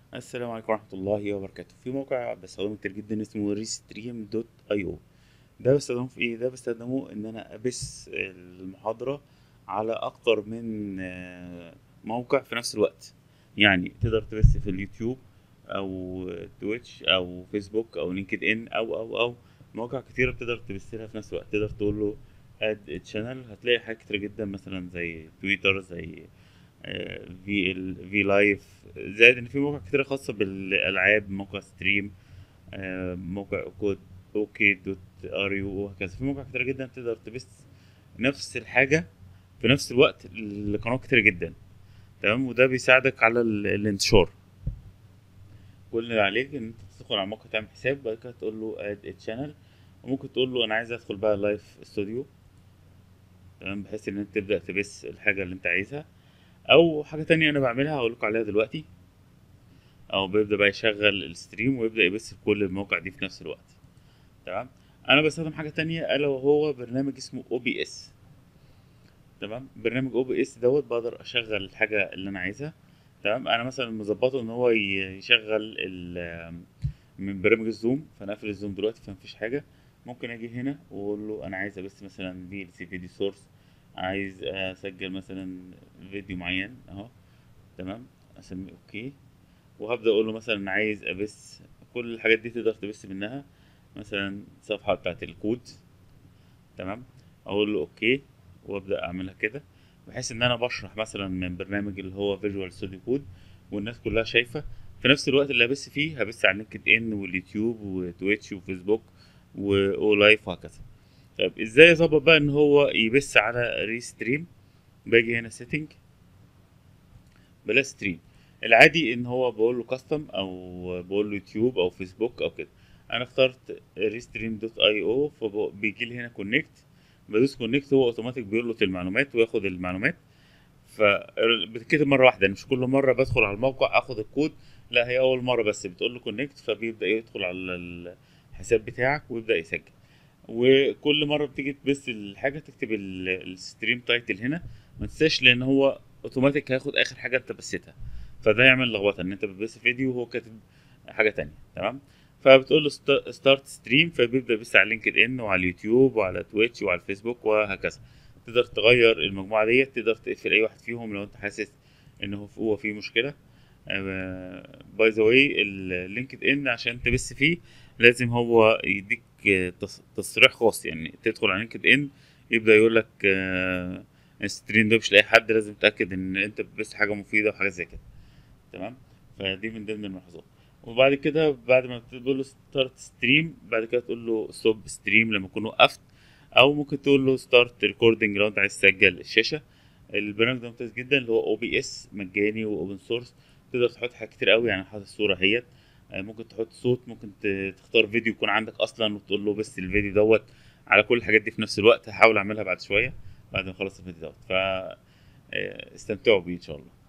السلام عليكم ورحمة الله وبركاته في موقع بستخدمه كتير جدا اسمه ريستريم دوت اي او ده بستخدمه في ايه ده بستخدمه ان انا ابث المحاضرة على اكتر من آه، موقع في نفس الوقت يعني تقدر تبث في اليوتيوب او تويتش او فيسبوك او لينكد ان او او او مواقع كتيرة بتقدر تبث لها في نفس الوقت تقدر تقول له اد تشانل هتلاقي حاجات كتير جدا مثلا زي تويتر زي في ال في لايف زائد ان في مواقع كتير خاصة بالالعاب موقع ستريم آه، موقع كود اوكي دوت ار يو وهكذا في مواقع كتير جدا تقدر تبث نفس الحاجة في نفس الوقت لقنوات كتير جدا تمام وده بيساعدك على ال- الانتشار كل اللي عليك ان انت تدخل على الموقع تعمل حساب بعد كده تقول له اد تشانل وممكن تقول له انا عايز ادخل بقى لايف استوديو تمام بحيث ان انت تبدا تبث الحاجه اللي انت عايزها او حاجه تانية انا بعملها هقول لكم عليها دلوقتي او بيبدا بقى يشغل الستريم ويبدا يبث في كل المواقع دي في نفس الوقت تمام انا بستخدم حاجه تانية الا وهو برنامج اسمه او بي اس تمام برنامج او بي اس دوت بقدر اشغل الحاجه اللي انا عايزها تمام انا مثلا مظبطه ان هو ي- يشغل ال من برنامج الزوم فانا اقفل الزوم دلوقتي فمفيش حاجه ممكن اجي هنا واقول له انا عايز ابث مثلا في ال سي فيديو سورس عايز اسجل مثلا فيديو معين اهو تمام اسميه اوكي وهبدا اقول له مثلا عايز ابث كل الحاجات دي تقدر تبث منها مثلا الصفحه بتاعت الكود تمام اقول له اوكي وابدا اعملها كده بحيث ان انا بشرح مثلا من برنامج اللي هو فيجوال ستوديو كود والناس كلها شايفه في نفس الوقت اللي هبث فيه هبث على لينكد ان واليوتيوب وتويتش وفيسبوك واو لايف وهكذا طيب ازاي اظبط بقى ان هو يبث على ريستريم باجي هنا سيتنج بلا ستريم العادي ان هو بقول له كاستم او بقول له يوتيوب او فيسبوك او كده انا اخترت ريستريم دوت اي او فبيجي لي هنا كونكت بدوس كونكت هو اوتوماتيك بيلقط المعلومات وياخد المعلومات فبتتكتب مره واحده يعني مش كل مره بدخل على الموقع اخد الكود لا هي اول مره بس بتقول له كونكت فبيبدا يدخل على الحساب بتاعك ويبدا يسجل وكل مره بتيجي تبث الحاجه تكتب ال- الستريم تايتل هنا ما تنساش لان هو اوتوماتيك هياخد اخر حاجه انت بثتها فده يعمل لخبطه ان انت بتبث فيديو وهو كاتب حاجه تانية تمام فبتقول له ستارت ستريم فبيبدا يبث على لينكد ان وعلى اليوتيوب وعلى تويتش وعلى الفيسبوك وهكذا تقدر تغير المجموعه ديت تقدر تقفل اي واحد فيهم لو انت حاسس ان هو هو فيه مشكله باي ذا واي اللينكد ان عشان تبث فيه لازم هو يديك آه، تص- تصريح خاص يعني تدخل على لينكد ان يبدا يقول لك آه، الستريم ده مش لاي حد لازم تتاكد ان انت بتبث حاجه مفيده وحاجه زي كده تمام فدي من ضمن الملاحظات وبعد كده بعد ما تقول له ستارت ستريم بعد كده تقول له ستوب ستريم لما تكون وقفت او ممكن تقول له ستارت ريكوردنج لو انت عايز تسجل الشاشه البرنامج ده ممتاز جدا اللي هو او بي اس مجاني واوبن سورس تقدر تحط حاجات كتير قوي يعني حاطط الصوره اهيت آه، ممكن تحط صوت ممكن ت- تختار فيديو يكون عندك اصلا وتقول له بس الفيديو دوت على كل الحاجات دي في نفس الوقت هحاول اعملها بعد شويه بعد ما اخلص الفيديو دوت ف آه، استمتعوا بيه ان شاء الله